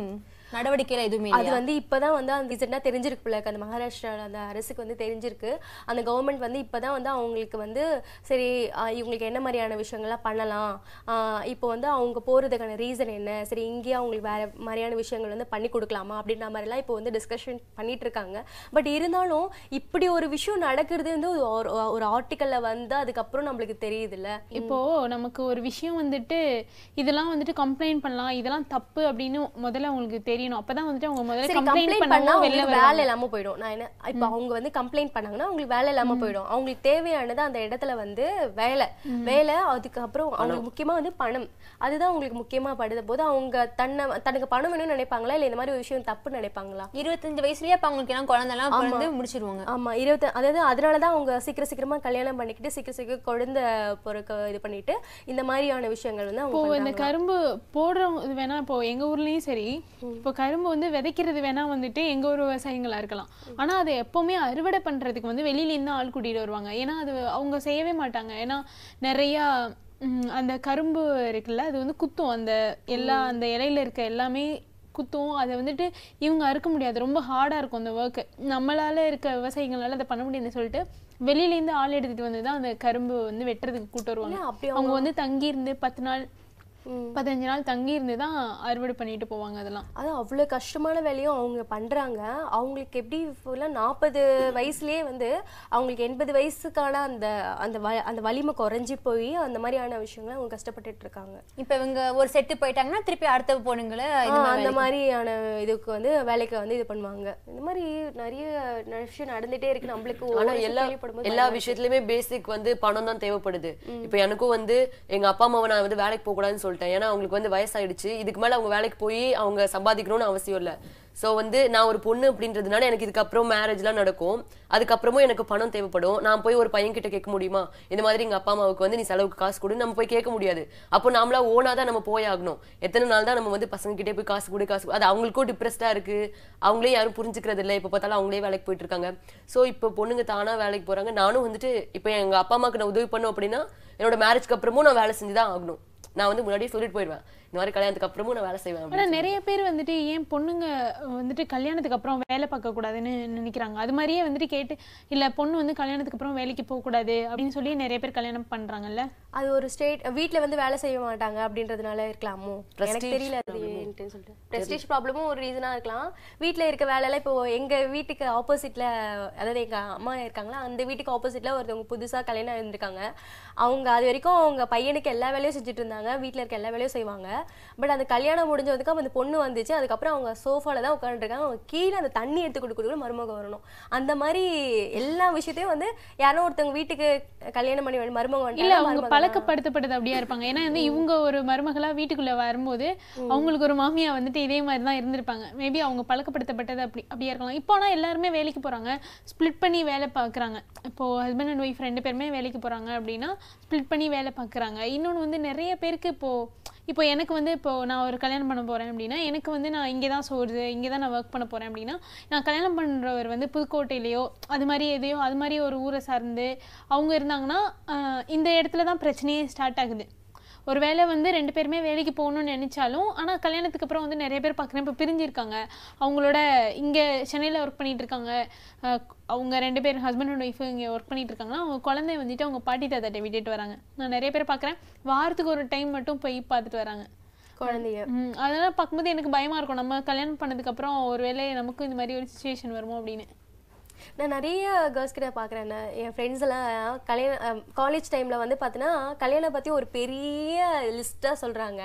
நடவடிக்கையில எதுவுமே அது இல்லையா வந்து இப்பதான் வந்து அந்த ரீசெண்டாக தெரிஞ்சிருக்கு போல இருக்கு. அந்த மகாராஷ்டிரா அந்த அரசுக்கு வந்து தெரிஞ்சிருக்கு அந்த கவர்மெண்ட் வந்து இப்பதான் வந்து அவங்களுக்கு வந்து சரி ஆஹ் இவங்களுக்கு என்ன மாதிரியான விஷயங்கள்லாம் பண்ணலாம் ஆஹ் இப்போ வந்து அவங்க போறதுக்கான ரீசன் என்ன சரி இங்கேயே அவங்களுக்கு வேற மாதிரியான விஷயங்கள் வந்து பண்ணி கொடுக்கலாமா அப்படின்ற மாதிரிலாம் இப்போ வந்து டிஸ்கஷன் பண்ணிட்டு இருக்காங்க பட் இருந்தாலும் இப்படி ஒரு விஷயம் நடக்கிறது வந்து ஒரு ஒரு ஆர்டிக்கல்ல வந்து அதுக்கப்புறம் நம்மளுக்கு தெரியுதுல்ல இப்போ நமக்கு ஒரு விஷயம் வந்துட்டு இதெல்லாம் வந்துட்டு கம்ப்ளைண்ட் பண்ணலாம் இதெல்லாம் தப்பு அப்படின்னு முதல்ல உங்களுக்கு தெரியணும் அப்பதான் வந்துட்டு அவங்க முதல்ல சரி கம்ப்ளைண்ட் கம்ப்ளைண்ட் பண்ணா பண்ணவும் வெளில அவங்களுக்கு வருவாங்க வேலை இல்லாம போயிடும் நான் என்ன இப்போ அவங்க வந்து கம்ப்ளைண்ட் பண்ணாங்கன்னா அவங்களுக்கு வேலை இல்லாம போயிடும் அவங்களுக்கு தேவையானது அந்த இடத்துல வந்து வேலை வேலை அதுக்கப்புறம் அவங்களுக்கு முக்கியமா வந்து பணம் அதுதான் அவங்களுக்கு முக்கியமா படுத போது அவங்க தன்னை தனக்கு பணம் வேணும்னு நினைப்பாங்களா இல்ல இந்த மாதிரி ஒரு விஷயம் தப்பு நினைப்பாங்களா இருபத்தஞ்சு வயசுலயே அப்ப அவங்களுக்கு எல்லாம் குழந்தைலாம் பிறந்து முடிச்சிருவாங்க ஆமா இருபத்தி அதாவது அதனாலதான் அவங்க சீக்கிரம் சீக்கிரமா கல்யாணம் பண்ணிக்கிட்டு சீக்கிரம் சீக்கிரம் குழந்தை பிறக்க இது பண்ணிட்டு இந்த மாதிரியான விஷயங்கள் வந்து இப்போ அவங்க இந்த பண்றாங்க. கரும்பு போடுறவங்க இது வேணா இப்போ எங்க ஊர்லயும் சரி இப்போ கரும்பு வந்து விதைக்கிறது வேணா வந்துட்டு எங்க ஊர் விவசாயிகளா இருக்கலாம் ஆனா அதை எப்பவுமே அறுவடை பண்றதுக்கு வந்து வெளியில இருந்து ஆள் கூட்டிட்டு வருவாங்க ஏன்னா அது அவங்க செய்யவே மாட்டாங்க ஏன்னா நிறைய ம், அந்த கரும்பு இருக்குல்ல அது வந்து குத்தும் அந்த எல்லா அந்த இலையில இருக்க எல்லாமே குத்தும் அதை வந்துட்டு இவங்க அறுக்க முடியாது ரொம்ப ஹார்டா இருக்கும் அந்த ஒர்க் நம்மளால இருக்க விவசாயிகளால அதை பண்ண முடியாதுன்னு சொல்லிட்டு வெளியில இருந்து ஆள் எடுத்துட்டு வந்து தான் அந்த கரும்பு வந்து வெட்டுறதுக்கு கூட்டு வருவாங்க இல்ல, அப்படி அவங்க வந்து தங்கி இருந்து பத்து நாள் ம். பதினஞ்சு நாள் தங்கி இருந்து தான் அறுவடை பண்ணிட்டு போவாங்க அதெல்லாம் அது அவ்வளோ கஷ்டமான வேலையும் அவங்க பண்றாங்க அவங்களுக்கு எப்படி ஃபுல்லாக நாற்பது வயசுலயே வந்து அவங்களுக்கு எண்பது வயசுக்கான அந்த அந்த வ அந்த வலிமை குறைஞ்சி போய் அந்த மாதிரியான விஷயங்களை அவங்க கஷ்டப்பட்டுட்டு இருக்காங்க இப்ப இவங்க ஒரு செட்டு போயிட்டாங்கன்னா திருப்பி அடுத்த பொண்ணுங்களை இந்த ஆ, மாதிரி அந்த வேலைக்கு- மாதிரியான இதுக்கு வந்து வேலைக்கு வந்து இது பண்ணுவாங்க இந்த மாதிரி நிறைய விஷயம் நடந்துட்டே இருக்கு நம்மளுக்கு ஆனா ஒவ்வொரு விஷயம் எல்லா கேள்விப்படும்போது எல்லா விஷயத்துலயுமே பேசிக் வந்து பணம் தான் தேவைப்படுது இப்போ எனக்கும் வந்து எங்க அப்பா அம்மாவை நான் வந்து வேலைக்கு போக கூடாதுன்னு சொல்லிட்டேன் ஏன்னா அவங்களுக்கு வந்து வயசாயிடுச்சு இதுக்கு மேல அவங்க வேலைக்கு போய் அவங்க சம்பாதிக்கணும்னு அவசியம் இல்ல சோ வந்து நான் ஒரு பொண்ணு அப்படின்றதுனால எனக்கு இதுக்கப்புறம் மேரேஜ்லாம் நடக்கும் அதுக்கப்புறமும் எனக்கு பணம் தேவைப்படும் நான் போய் ஒரு பையன் கிட்ட கேட்க முடியுமா இந்த மாதிரி எங்க அப்பா அம்மாவுக்கு வந்து நீ செலவுக்கு காசு கொடு நம்ம போய் கேட்க முடியாது அப்போ நாமளா ஓனா தான் நம்ம போய் ஆகணும் எத்தனை நாள் தான் நம்ம வந்து பசங்க கிட்டே போய் காசு கொடு காசு கொடு. அது அவங்களுக்கும் டிப்ரெஸ்டா இருக்கு அவங்களே யாரும் புரிஞ்சுக்கிறது இல்ல இப்ப பார்த்தாலும் அவங்களே வேலைக்கு போயிட்டு இருக்காங்க சோ இப்போ பொண்ணுங்க தானா வேலைக்கு போறாங்க நானும் வந்துட்டு இப்போ எங்க அப்பா அம்மாக்கு நான் உதவி பண்ணோம் அப்படின்னா என்னோட மேரேஜ்க்கு அப்புறமும் நான் வேலை செஞ்சுதான் ஆகணும் நான் வந்து முன்னாடியே சொல்லிட்டு போயிடுவேன் இந்த மாதிரி கல்யாணத்துக்கு அப்புறமும் நான் வேலை செய்வேன் ஆனா அப்படின்னு. நிறைய பேர் வந்துட்டு ஏன் பொண்ணுங்க வந்துட்டு கல்யாணத்துக்கு அப்புறம் வேலை பார்க்க கூடாதுன்னு நினைக்கிறாங்க அது மாதிரியே வந்துட்டு கேட்டு இல்ல பொண்ணு வந்து கல்யாணத்துக்கு அப்புறம் வேலைக்கு போக கூடாது அப்படின்னு சொல்லி நிறைய பேர் கல்யாணம் பண்றாங்கல்ல அது ஒரு ஸ்டேட் வீட்ல வந்து வேலை செய்ய மாட்டாங்க அப்படின்றதுனால இருக்கலாமோ எனக்கு Prestige தெரியல அது ஏன்ட்டுன்னு சொல்லிட்டு பிரஸ்டீஜ் ப்ராப்ளமும் ஒரு ரீசனா இருக்கலாம் வீட்ல இருக்க வேலையில இப்போ எங்க வீட்டுக்கு ஆப்போசிட்ல அதாவது எங்க அம்மா இருக்காங்களா அந்த வீட்டுக்கு ஆப்போசிட்ல ஒருத்தவங்க புதுசா கல்யாணம் இருந்திருக்காங்க அவங்க அது வரைக்கும் அவங்க பையனுக்கு எல்லா வேலையும் செஞ்சுட்டு இருந்தாங்க வீட்ல இருக்க எல்லா வேலையும் செய்வாங்க பட் அந்த கல்யாணம் முடிஞ்சதுக்கு அந்த பொண்ணு வந்துச்சு அதுக்கப்புறம் அவங்க சோஃபால தான் உட்காந்துருக்காங்க அவங்க கீழே அந்த தண்ணி எடுத்து கொடுக்க கொடுக்க மருமக வரணும் அந்த மாதிரி எல்லா விஷயத்தையும் வந்து யாரோ ஒருத்தவங்க வீட்டுக்கு கல்யாணம் பண்ணி வந்து மருமக இல்ல வந்துட்டாங்க, அவங்க மருமக பழக்கப்படுத்தப்பட்டது அப்படியா இருப்பாங்க ஏன்னா வந்து இவங்க ஒரு மருமகளா வீட்டுக்குள்ள வரும்போது அவங்களுக்கு ஒரு மாமியா வந்துட்டு இதே மாதிரி தான் இருந்திருப்பாங்க மேபி அவங்க பழக்கப்படுத்தப்பட்டது அப்படி அப்படியா இருக்கலாம் இப்போ ஆனா எல்லாருமே வேலைக்கு போறாங்க ஸ்ப்ளிட் பண்ணி வேலை பார்க்கறாங்க இப்போ ஹஸ்பண்ட் அண்ட் ஒய்ஃப் ரெண்டு பேருமே வேலைக்கு போறாங்க அப்படின்னா ஸ்ப்ளிட் பண்ணி வேலை பார்க்கறாங்க இன்னொன்னு வந்து நிறைய பேருக்கு இப்போ இப்போ எனக்கு வந்து இப்போ நான் ஒரு கல்யாணம் பண்ண போறேன் அப்படின்னா எனக்கு வந்து நான் இங்கே தான் சோறு இங்கே தான் நான் ஒர்க் பண்ண போறேன் அப்படின்னா நான் கல்யாணம் பண்றவர் வந்து புதுக்கோட்டையிலையோ அது மாதிரி எதையோ அது மாதிரி ஒரு ஊரை சார்ந்து அவங்க இருந்தாங்கன்னா ஆஹ் இந்த இடத்துல தான் பிரச்சனையே ஸ்டார்ட் ஆகுது ஒருவேளை வந்து ரெண்டு பேருமே வேலைக்கு போகணும்னு நினைச்சாலும் ஆனா கல்யாணத்துக்கு அப்புறம் வந்து நிறைய பேர் பார்க்குறேன் இப்போ பிரிஞ்சிருக்காங்க அவங்களோட இங்க சென்னையில ஒர்க் பண்ணிட்டு இருக்காங்க ஆஹ் அவங்க ரெண்டு பேர் ஹஸ்பண்ட் அண்ட் ஒய்ஃப் இங்கே ஒர்க் பண்ணிட்டு இருக்காங்கன்னா அவங்க குழந்தை வந்துட்டு அவங்க பாட்டி தாத்தாட்ட விட்டுட்டு வராங்க நான் நிறைய பேர் பார்க்குறேன் வாரத்துக்கு ஒரு டைம் மட்டும் போய் பார்த்துட்டு வராங்க குழந்தைய ம், அதெல்லாம் பார்க்கும்போது எனக்கு பயமா இருக்கும் நம்ம கல்யாணம் பண்ணதுக்கு அப்புறம் ஒருவேளை நமக்கும் இந்த மாதிரி ஒரு சுச்சுவேஷன் வருமோ அப்படின்னு நான் நிறைய கேர்ள்ஸ் கிட்ட பார்க்குறேன் என் ஃப்ரெண்ட்ஸ் எல்லாம் கல்யாணம் காலேஜ் டைமில் வந்து பார்த்தீங்கன்னா கல்யாணம் பற்றி ஒரு பெரிய லிஸ்ட்டாக சொல்கிறாங்க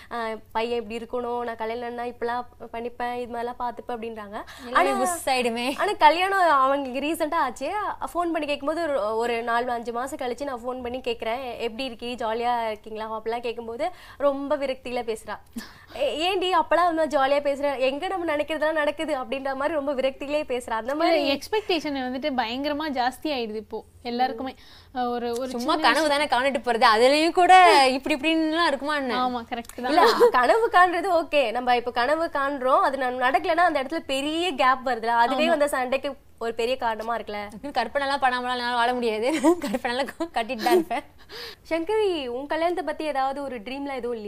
பையன் இப்படி இருக்கணும் நான் கல்யாணம்னா இப்படிலாம் பண்ணிப்பேன் இது மாதிரிலாம் பார்த்துப்பேன் அப்படின்றாங்க எல்லாமே புஷ் ஆயிடுமே ஆனா கல்யாணம் அவங்களுக்கு ரீசெண்டாக ஆச்சு ஃபோன் பண்ணி கேட்கும்போது ஒரு ஒரு நாலு அஞ்சு மாசம் கழிச்சு நான் ஃபோன் பண்ணி கேட்குறேன் எப்படி இருக்கீ ஜாலியா இருக்கீங்களா அப்படிலாம் கேட்கும்போது ரொம்ப விரக்தியில பேசுறா "ஏ- ஏன்டி அப்பெல்லாம் வந்து ஜாலியா பேசுறேன் எங்க நம்ம நினைக்கிறதெல்லாம் நடக்குது அப்படின்ற மாதிரி ரொம்ப விரக்தியிலே பேசுறா அந்த மாதிரி எக்ஸ்பெக்டேஷன் வந்துட்டு பயங்கரமா ஜாஸ்தி ஆயிடுது இப்போ எல்லாருக்குமே அஹ் ஒரு ஒரு சும்மா கனவு தானே காணிட்டு போறது அதுலயும் கூட இப்படி இப்படின்லாம் இருக்குமா என்ன ஆமா கரெக்ட் தான் இல்ல கனவு காண்றது ஓகே நம்ம இப்ப கனவு காண்றோம் அது நான் நடக்கலைன்னா அந்த இடத்துல பெரிய கேப் வருதுல அதுவே வந்து சண்டைக்கு ஒரு பெரிய காரணமா இருக்குல்ல கற்பனை எல்லாம் பண்ணாமலாம் என்னால வாழ முடியாது கற்பனை எல்லாம் கட்டிட்டு தான் இருப்பேன் சங்கரி உன் கல்யாணத்தை பத்தி ஏதாவது ஒரு ட்ரீம்ல எதுவும் இல்லையா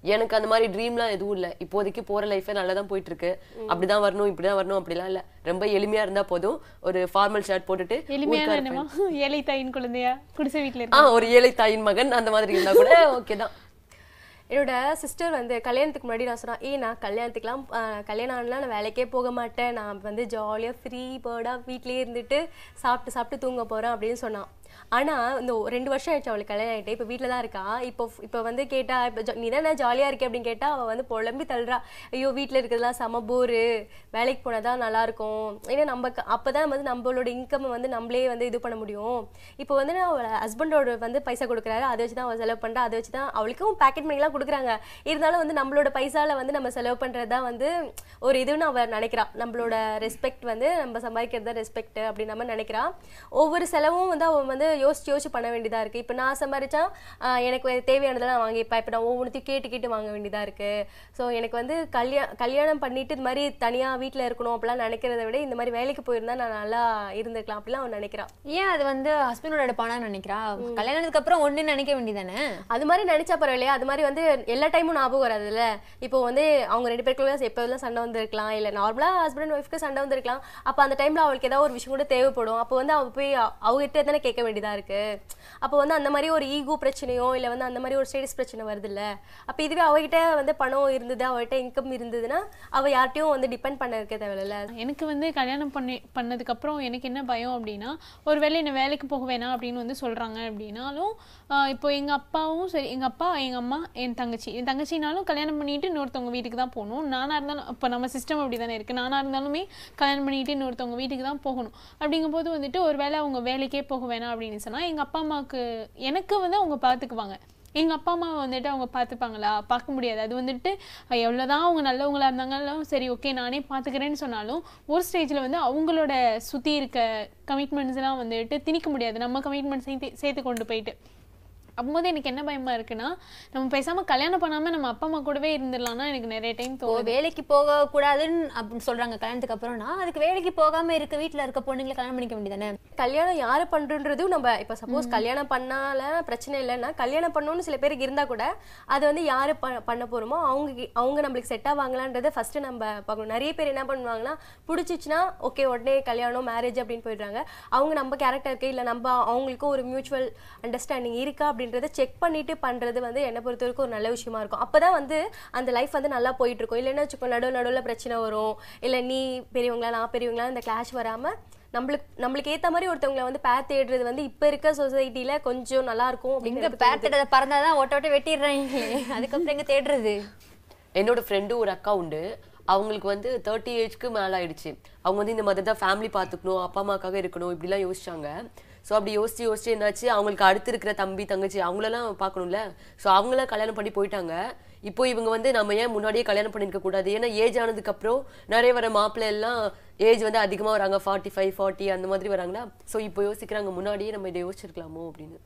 எனக்கு அந்த மாதிரி ட்ரீம்லாம் எதுவும் இல்ல இப்போதைக்கு போற லைஃபே நல்லா தான் போயிட்டு இருக்கு அப்படிதான் வரணும் இப்படிதான் வரணும் அப்படிலாம் இல்ல ரொம்ப எளிமையா இருந்தா போதும் ஒரு ஃபார்மல் ஷர்ட் போட்டுட்டு எளிமையான ஊருக்கார என்னமா ஏழை தாயின் குழந்தையா குடிசை வீட்டுல ஆ இருக்க ஒரு ஏழை தாயின் மகன் அந்த மாதிரி இருந்தா கூட ஓகே தான் என்னோட சிஸ்டர் வந்து கல்யாணத்துக்கு முன்னாடி நான் சொன்னேன் ஏய் நான் கல்யாணத்துக்குலாம் ஆஹ், கல்யாணம் ஆனலாம் நான் வேலைக்கே போக மாட்டேன் நான் வந்து ஜாலியாக ஃப்ரீ பேர்டாக வீட்லயே இருந்துட்டு சாப்பிட்டு சாப்பிட்டு தூங்க போகிறேன் அப்படின்னு சொன்னான் ஆனால் இந்த ஒரு ரெண்டு வருஷம் ஆயிடுச்சு அவளுக்கு கல்யாணம் ஆகிட்டு இப்போ வீட்டில் தான் இருக்கா இப்போ இப்போ வந்து கேட்டா இப்போ நீ தானே ஜாலியாக இருக்கே அப்படின்னு கேட்டால் அவள் வந்து புலம்பி தள்ளுறா ஐயோ வீட்டில் இருக்கிறதுலாம் செம போரு வேலைக்கு போனால் தான் நல்லாயிருக்கும் ஏன்னா நம்ம அப்போ தான் வந்து நம்மளோட இன்கம் வந்து நம்மளே வந்து இது பண்ண முடியும் இப்போ வந்து நான் அவளை ஹஸ்பண்டோட வந்து பைசா கொடுக்குறாரு அதை வச்சு தான் அவள் செலவு பண்ணுறா அதை வச்சு தான் அவளுக்கும் பேக்கெட் மணிலாம் கொடுக்குறாங்க இருந்தாலும் வந்து நம்மளோட பைசால வந்து நம்ம செலவு பண்ணுறது தான் வந்து ஒரு இதுன்னு அவள் நினைக்கிறா நம்மளோட ரெஸ்பெக்ட் வந்து நம்ம சம்பாதிக்கிறது தான் ரெஸ்பெக்ட் அப்படின்னு நம்ம நினைக்கிறா ஒவ்வொரு செலவும் வந்து அவன் வந்து யோசிச்சு யோசிச்சு பண்ண வேண்டியதாக இருக்குது இப்போ நான் சம்பாதிச்சா ஆஹ், எனக்கு தேவையானதெல்லாம் வாங்கிப்பேன் இப்போ நான் ஒவ்வொன்றுத்தையும் கேட்டு கேட்டு வாங்க வேண்டியதாக இருக்குது ஸோ எனக்கு வந்து கல்யா கல்யாணம் பண்ணிட்டு இது மாதிரி தனியாக வீட்டில் இருக்கணும் அப்படிலாம் நினைக்கிறத விட இந்த மாதிரி வேலைக்கு போயிருந்தா நான் நல்லா இருந்திருக்கலாம் அப்படிலாம் அவன் நினைக்கிறான் ஏன் அது வந்து ஹஸ்பண்டோட எடுப்பானான்னு நினைக்கிறா கல்யாணத்துக்கு அப்புறம் ஒண்ணு நினைக்க வேண்டியதானே அது மாதிரி நினைச்சா பரவாயில்லையா அது மாதிரி வந்து எல்லா டைமும் ஞாபகம் வராதுல்ல இப்போ வந்து அவங்க ரெண்டு பேருக்குள்ள எப்போ எல்லாம் சண்டை வந்திருக்கலாம் இல்லை நார்மலாக ஹஸ்பண்ட் அண்ட் ஒய்ஃப்க்கு சண்டை வந்திருக்கலாம் அப்போ அந்த டைம்ல அவளுக்கு ஏதாவது ஒரு விஷயம் கூட தேவைப்படும் அப்போ வந்து அவ போய் அவ- அவகிட்ட தானே கேட்க வேண்டியதா இருக்கு அப்போ வந்து அந்த மாதிரி ஒரு ஈகோ பிரச்சனையோ இல்லை வந்து அந்த மாதிரி ஒரு ஸ்டேட்டஸ் பிரச்சனை வருது இல்ல அப்போ இதுவே அவகிட்ட வந்து பணம் இருந்தது அவகிட்ட இன்கம் இருந்ததுன்னா அவ யார்ட்டையும் வந்து டிபெண்ட் பண்ண இருக்க தேவையில்ல எனக்கு வந்து கல்யாணம் பண்ணி பண்ணதுக்கப்புறம் எனக்கு என்ன பயம் அப்படின்னா ஒரு வேளை என்னை வேலைக்கு போக வேணாம் அப்படின்னு வந்து சொல்கிறாங்க அப்படின்னாலும் ஆஹ் இப்போ எங்கள் அப்பாவும் சரி எங்கள் அப்பா எங்கள் அம்மா என் தங்கச்சி என் தங்கச்சினாலும் கல்யாணம் பண்ணிட்டு இன்னொருத்தவங்க வீட்டுக்கு தான் போகணும் நானாக இருந்தாலும் இப்போ நம்ம சிஸ்டம் அப்படி தானே இருக்குது நானாக இருந்தாலுமே கல்யாணம் பண்ணிட்டு இன்னொருத்தவங்க வீட்டுக்கு தான் போகணும் அப்படிங்கும்போது வந்துட்டு ஒரு வேளை அவங்க வேலைக்கே போக வேணாம் அப்படின்னு சொன்னால் எங்கள் அப்பா அம்மாவுக்கு எனக்கு வந்து அவங்க பார்த்துக்குவாங்க எங்க அப்பா அம்மா வந்துட்டு அவங்க பார்த்துப்பாங்களா பார்க்க முடியாது அது வந்துட்டு அஹ், எவ்வளவுதான் அவங்க நல்லவங்களா இருந்தாலும் சரி ஓகே நானே பார்த்துக்கிறேன்னு சொன்னாலும் ஒரு ஸ்டேஜ்ல வந்து அவங்களோட சுத்தி இருக்க கமிட்மெண்ட்ஸ் எல்லாம் வந்துட்டு திணிக்க முடியாது நம்ம கமிட்மெண்ட் சேர்த்து சேர்த்து கொண்டு போயிட்டு அப்போது எனக்கு என்ன பயமா இருக்குன்னா நம்ம பேசாம கல்யாணம் பண்ணாம நம்ம அப்பா அம்மா கூடவே இருந்துடலாம்னா எனக்கு நிறைய டைம் இப்போ தோணுது வேலைக்கு போக கூடாதுன்னு அப்படின்னு சொல்றாங்க கல்யாணத்துக்கு அப்புறம்னா அதுக்கு வேலைக்கு போகாம இருக்க வீட்ல இருக்க பொண்ணுங்களை கல்யாணம் பண்ணிக்க வேண்டியதானே கல்யாணம் யாரு பண்றதுன்றதும் நம்ம இப்ப சப்போஸ் கல்யாணம் பண்ணால பிரச்சனை இல்லைன்னா கல்யாணம் பண்ணணும்னு சில பேருக்கு இருந்தா கூட அது வந்து யாரு ப- பண்ண போறோமோ அவங்க கி- அவங்க நம்மளுக்கு செட் ஆவாங்களான்றதை ஃபர்ஸ்ட் நம்ம பார்க்கணும் நிறைய பேர் என்ன பண்ணுவாங்கன்னா பிடிச்சிச்சுன்னா ஓகே உடனே கல்யாணம் மேரேஜ் அப்படின்னு போயிடுறாங்க அவங்க நம்ம கேரக்டருக்கு இல்ல நம்ம அவங்களுக்கும் ஒரு மியூச்சுவல் அண்டர்ஸ்டாண்டிங் இருக்கா அப்படின்றத செக் பண்ணிட்டு பண்றது வந்து என்னை பொறுத்த வரைக்கும் ஒரு நல்ல விஷயமா இருக்கும் அப்பதான் வந்து அந்த லைஃப் வந்து நல்லா போயிட்டு இருக்கும் இல்லைன்னா வச்சுக்கோ நடுவு நடுவுல பிரச்சனை வரும் இல்ல நீ பெரியவங்களா நான் பெரியவங்களா இந்த கிளாஷ் வராம நம்மளுக்கு நம்மளுக்கு ஏத்த மாதிரி ஒருத்தவங்கள வந்து பேர் தேடுறது வந்து இப்ப இருக்க சொசைட்டில கொஞ்சம் நல்லா இருக்கும் அப்படின்னு எங்க எனக்கு தோணுது. பேர்த்தட பறந்தாதான் ஓட்ட ஓட்ட வெட்டிடுறாங்க அதுக்கப்புறம் எங்க தேடுறது என்னோட ஃப்ரெண்டு ஒரு அக்கா உண்டு அவங்களுக்கு வந்து தேர்ட்டி ஏஜ்க்கு மேல ஆயிடுச்சு அவங்க வந்து இந்த மாதிரி தான் ஃபேமிலி பார்த்துக்கணும் அப்பா அம்மாக்காக இருக்கணும் இப்படிலாம் யோசிச்சாங்க ஸோ அப்படி யோசிச்சு யோசிச்சு என்னாச்சு அவங்களுக்கு அடுத்து இருக்கிற தம்பி தங்கச்சி அவங்களெல்லாம் பார்க்கணும்ல ஸோ அவங்களாம் கல்யாணம் பண்ணி போயிட்டாங்க இப்போ இவங்க வந்து நம்ம ஏன் முன்னாடியே கல்யாணம் பண்ணிருக்க கூடாது ஏன்னா ஏஜ் ஆனதுக்கு அப்புறம் நிறைய வர மாப்பிள்ளை எல்லாம் ஏஜ் வந்து அதிகமா வராங்க ஃபார்ட்டி ஃபைவ் ஃபார்ட்டி அந்த மாதிரி வராங்களா ஸோ இப்போ யோசிக்கிறாங்க முன்னாடியே நம்ம இதை யோசிச்சிருக்கலாமோ அப்படின்னு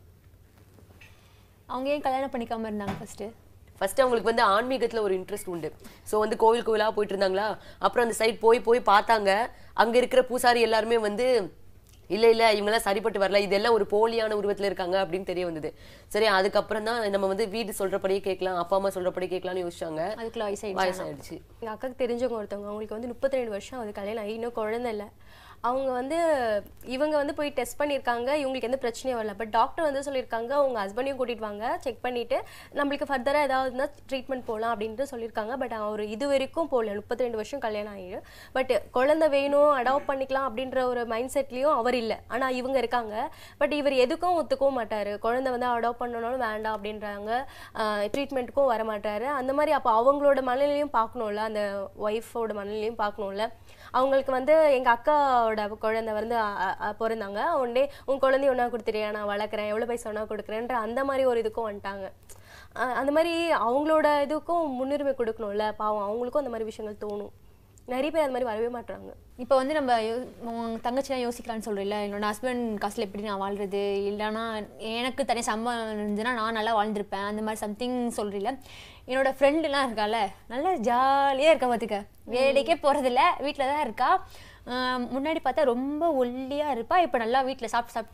அவங்க ஏன் கல்யாணம் பண்ணிக்காம இருந்தாங்க ஃபர்ஸ்ட் ஃபர்ஸ்ட் அவங்களுக்கு வந்து ஆன்மீகத்துல ஒரு இன்ட்ரெஸ்ட் உண்டு ஸோ வந்து கோவில் கோவிலா போயிட்டு இருந்தாங்களா அப்புறம் அந்த சைட் போய் போய் பார்த்தாங்க அங்க இருக்கிற பூசாரி எல்லாருமே வந்து இல்ல இல்ல இவங்கெல்லாம் சரிப்பட்டு வரல இதெல்லாம் ஒரு போலியான உருவத்துல இருக்காங்க அப்படின்னு தெரிய வந்தது சரி அதுக்கப்புறம் தான் நம்ம வந்து வீடு சொல்றபடியே கேட்கலாம் அப்பா அம்மா சொல்றபடி கேட்கலாம்னு யோசிச்சாங்க அதுக்குள்ள வயசாயிடுச்சு வயசாயிடுச்சு எங்க அக்காக்கு தெரிஞ்சவங்க ஒருத்தவங்க அவங்களுக்கு வந்து முப்பத்தி ரெண்டு வருஷம் அது கல்யாணம் ஆகி இன்னும் குழந்தை இல்லை அவங்க வந்து இவங்க வந்து போய் டெஸ்ட் பண்ணியிருக்காங்க இவங்களுக்கு எந்த பிரச்சனையும் வரல பட் டாக்டர் வந்து சொல்லியிருக்காங்க உங்க ஹஸ்பண்டையும் கூட்டிட்டு வாங்க செக் பண்ணிட்டு நம்மளுக்கு ஃபர்தராக ஏதாவது இருந்தால் ட்ரீட்மெண்ட் போகலாம் அப்படின்ட்டு சொல்லியிருக்காங்க பட் அவர் இது வரைக்கும் போகல முப்பத்தி ரெண்டு வருஷம் கல்யாணம் ஆகிடு பட் குழந்தை வேணும் அடாப்ட் பண்ணிக்கலாம் அப்படின்ற ஒரு மைண்ட் செட்லேயும் அவர் இல்லை ஆனால் இவங்க இருக்காங்க பட் இவர் எதுக்கும் ஒத்துக்கவும் மாட்டார் குழந்தை வந்து அடாப்ட் பண்ணனாலும் வேண்டாம் அப்படின்றாங்க ட்ரீட்மெண்ட்டுக்கும் வர மாட்டாரு அந்த மாதிரி அப்போ அவங்களோட மனநிலையும் பார்க்கணும்ல அந்த ஒய்ஃபோட மனநிலையும் பார்க்கணும்ல அவங்களுக்கு வந்து எங்க அக்காவோட குழந்தை வந்து அ- அ- அ- பிறந்தாங்க உடனே உன் குழந்தைய ஒன்றா கொடுத்துறியா நான் வளர்க்குறேன் எவ்வளோ பைசா ஒன்றா கொடுக்குறேன்ற அந்த மாதிரி ஒரு இதுக்கும் வந்துட்டாங்க அஹ் அந்த மாதிரி அவங்களோட இதுக்கும் முன்னுரிமை கொடுக்கணும்ல பாவம் அவங்களுக்கும் அந்த மாதிரி விஷயங்கள் தோணும் நிறைய பேர் அந்த மாதிரி வரவே மாட்டாங்க இப்போ வந்து நம்ம யோ- உன் தங்கச்சிலாம் யோசிக்கலாம்னு சொல்றீல்ல என்னோட ஹஸ்பண்ட் காசுல எப்படி நான் வாழ்றது இல்லைன்னா எனக்கு தனி சம்பளம் இருந்துச்சுன்னா நான் நல்லா வாழ்ந்திருப்பேன் அந்த மாதிரி சம்திங் சொல்றீல்ல என்னோட ஃப்ரெண்டுலாம் இருக்கால நல்லா ஜாலியாக இருக்கா பார்த்துக்க வேலைக்கே போகிறதில்ல வீட்டில் தான் இருக்கா ஆஹ் முன்னாடி பார்த்தா ரொம்ப ஒல்லியாக இருப்பா இப்போ நல்லா வீட்டில் சாப்பிட்டு சாப்பிட்டு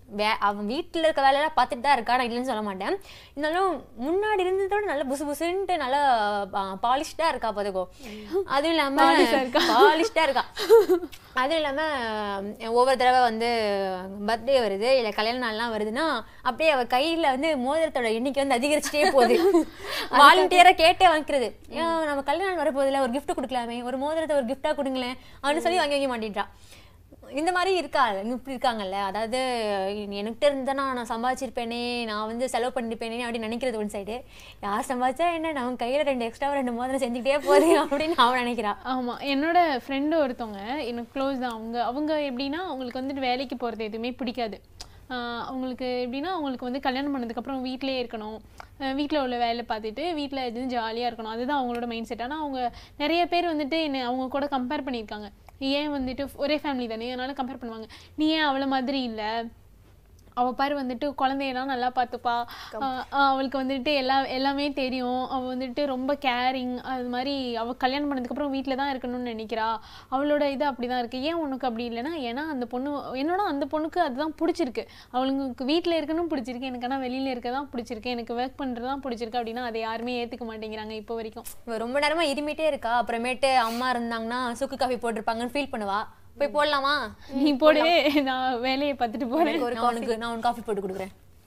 வே அவன் வீட்டில் இருக்க வேலையெல்லாம் பார்த்துட்டு தான் இருக்கா நான் இல்லைன்னு சொல்ல மாட்டேன் இருந்தாலும் முன்னாடி இருந்ததோட நல்ல புசு புசுன்ட்டு நல்லா பாலிஷ்டாக இருக்கா பார்த்துக்கோ அதுவும் இல்லாமல் பாலிஷ்டாக இருக்கா அதுவும் இல்லாமல் ஒவ்வொரு தடவை வந்து பர்த்டே வருது இல்லை கல்யாண நாள்லாம் வருதுன்னா அப்படியே அவள் கையில் வந்து மோதிரத்தோட எண்ணிக்கை வந்து அதிகரிச்சுட்டே போகுது வாலண்டியராக கேட்டே வாங்கிக்கிறது ஏன் நம்ம கல்யாண நாள் வரப்போதில்ல ஒரு gift கொடுக்கலாமே ஒரு மோதிரத்தை ஒரு gift-ஆ கொடுங்களேன் அப்படின்னு சொல்லி வாங்கி வைக்க மாட்டேன்றா இந்த மாதிரி இருக்கா இப்படி இருக்காங்கல்ல அதாவது எனக்கிட்ட இருந்தா நான் சம்பாதிச்சிருப்பேனே நான் வந்து செலவு பண்ணிருப்பேனே அப்படின்னு நினைக்கிறது ஒன் சைடு யார் சம்பாதிச்சா என்ன நம்ம கையில ரெண்டு எக்ஸ்ட்ரா ரெண்டு மோதிரம் செஞ்சுக்கிட்டே போகுது அப்படின்னு அவன் நினைக்கிறா ஆமா என்னோட ஃப்ரெண்டு ஒருத்தவங்க எனக்கு க்ளோஸ் தான் அவங்க அவங்க எப்படின்னா அவங்களுக்கு வந்துட்டு வேலைக்கு போகிறது எதுவுமே பிடிக்காது ஆஹ் அவங்களுக்கு எப்படின்னா அவங்களுக்கு வந்து கல்யாணம் பண்ணதுக்கப்புறம் வீட்டிலே இருக்கணும் வீட்டில் உள்ள வேலை பார்த்துட்டு வீட்டில் எதுவும் ஜாலியாக இருக்கணும் அதுதான் அவங்களோட மைண்ட் செட் ஆனால் அவங்க நிறைய பேர் வந்துட்டு என்ன அவங்க கூட கம்பேர் பண்ணியிருக்காங்க ஏன் வந்துட்டு ஒரே ஃபேமிலி தானே அதனால கம்பேர் பண்ணுவாங்க நீ ஏன் அவளை மாதிரி இல்லை அவ பாரு வந்துட்டு குழந்தையெல்லாம் நல்லா பார்த்துப்பா ஆஹ் ஆஹ் அவளுக்கு வந்துட்டு எல்லா எல்லாமே தெரியும் அவ வந்துட்டு ரொம்ப கேரிங் அது மாதிரி அவ கல்யாணம் பண்ணதுக்கப்புறம் வீட்டில் தான் இருக்கணும்னு நினைக்கிறா அவளோட இது அப்படிதான் இருக்கு ஏன் உனக்கு அப்படி இல்லைன்னா ஏன்னா அந்த பொண்ணு என்னோட அந்த பொண்ணுக்கு அதுதான் பிடிச்சிருக்கு அவளுக்கு வீட்டில் இருக்கணும் பிடிச்சிருக்கு எனக்கு ஆனால் வெளியில இருக்க தான் பிடிச்சிருக்கு எனக்கு ஒர்க் பண்ணுறது தான் பிடிச்சிருக்கு அப்படின்னா அதை யாருமே ஏற்றுக்க மாட்டேங்கிறாங்க இப்போ வரைக்கும் இவ ரொம்ப நேரமா இருமிட்டே இருக்கா அப்புறமேட்டு அம்மா இருந்தாங்கன்னா சுக்கு காஃபி போட்டிருப்பாங்கன்னு ஃபீல் பண்ணுவா போய் போடலாமா நீ போடு நான் வேலையை பார்த்துட்டு போறேன் நான் உனக்கு நான் உனக்கு காஃபி போட்டு கொடுக்குறேன்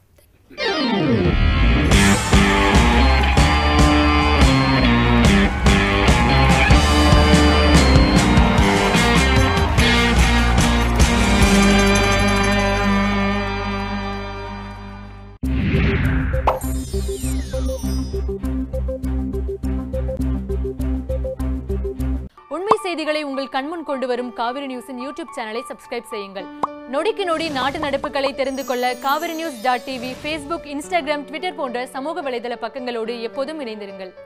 உண்மை செய்திகளை உங்கள் கண்முன் கொண்டு வரும் காவிரி நியூஸின் யூடியூப் சேனலை சப்ஸ்கிரைப் செய்யுங்கள் நொடிக்கு நொடி நாட்டு நடப்புகளை தெரிந்து கொள்ள Kaveri news dot TV Facebook Instagram Twitter போன்ற சமூக வலைதள பக்கங்களோடு எப்போதும் இணைந்திருங்கள்